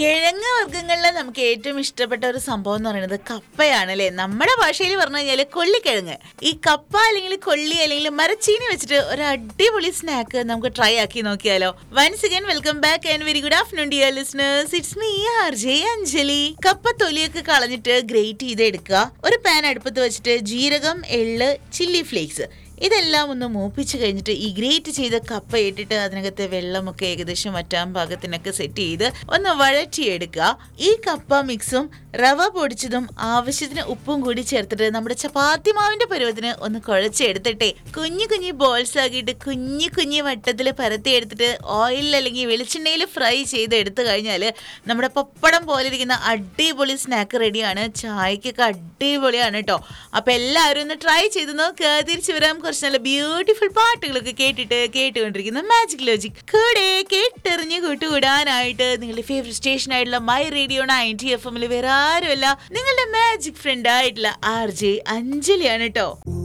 കിഴങ്ങ് വർഗ്ഗങ്ങളിൽ നമുക്ക് ഏറ്റവും ഇഷ്ടപ്പെട്ട ഒരു സംഭവം എന്ന് പറയുന്നത് കപ്പയാണ് അല്ലേ നമ്മുടെ ഭാഷയിൽ പറഞ്ഞു കഴിഞ്ഞാൽ കൊള്ളിക്കിഴങ്ങ് ഈ കപ്പ അല്ലെങ്കിൽ കൊള്ളി അല്ലെങ്കിൽ മരച്ചീനി വെച്ചിട്ട് ഒരു അടിപൊളി സ്നാക്ക് നമുക്ക് ട്രൈ ആക്കി നോക്കിയാലോ once again welcome back and very good afternoon dear listeners it's me R J Anjali കപ്പ തൊലിയൊക്കെ കളഞ്ഞിട്ട് ഗ്രേറ്റ് ചെയ്ത് എടുക്കുക ഒരു പാൻ അടുപ്പത്ത് വെച്ചിട്ട് ജീരകം എള്ള് ചില്ലി ഫ്ലേക്സ് ഇതെല്ലാം ഒന്ന് മൂപ്പിച്ച് കഴിഞ്ഞിട്ട് ഈ ഗ്രേറ്റ് ചെയ്ത കപ്പ ഇട്ടിട്ട് അതിനകത്തെ വെള്ളമൊക്കെ ഏകദേശം വറ്റാൻ പാകത്തിനൊക്കെ സെറ്റ് ചെയ്ത് ഒന്ന് വഴറ്റിയെടുക്കുക ഈ കപ്പ മിക്സും റവ പൊടിച്ചതും ആവശ്യത്തിന് ഉപ്പും കൂടി ചേർത്തിട്ട് നമ്മുടെ ചപ്പാത്തി മാവിന്റെ പരുവത്തിന് ഒന്ന് കുഴച്ചെടുത്തിട്ടേ കുഞ്ഞു കുഞ്ഞു ബോൾസ് ആക്കിയിട്ട് കുഞ്ഞു കുഞ്ഞു വട്ടത്തിൽ പരത്തി എടുത്തിട്ട് ഓയിലിൽ അല്ലെങ്കിൽ വെളിച്ചെണ്ണയിൽ ഫ്രൈ ചെയ്ത് എടുത്തു കഴിഞ്ഞാൽ നമ്മുടെ പപ്പടം പോലെ ഇരിക്കുന്ന അടിപൊളി സ്നാക്ക് റെഡിയാണ് ചായക്കൊക്കെ അടിപൊളിയാണ് കേട്ടോ അപ്പൊ എല്ലാവരും ഒന്ന് ട്രൈ ചെയ്ത് നോക്കുക തിരിച്ചു വരാം കുറച്ച് നല്ല ബ്യൂട്ടിഫുൾ പാട്ടുകളൊക്കെ കേട്ടിട്ട് കേട്ടുകൊണ്ടിരിക്കുന്ന മാജിക് ലോജിക് കൂടെ കേട്ടെറിഞ്ഞ് കൂട്ടുകൂടാനായിട്ട് നിങ്ങളുടെ ഫേവറേറ്റ് സ്റ്റേഷൻ ആയിട്ടുള്ള മൈ റേഡിയോ നയൻറ്റി എഫ് എമ്മിൽ വേറെ ആരുമല്ല നിങ്ങളുടെ മാജിക് ഫ്രണ്ട് ആയിട്ടുള്ള ആർ ജെ അഞ്ജലിയാണ് കേട്ടോ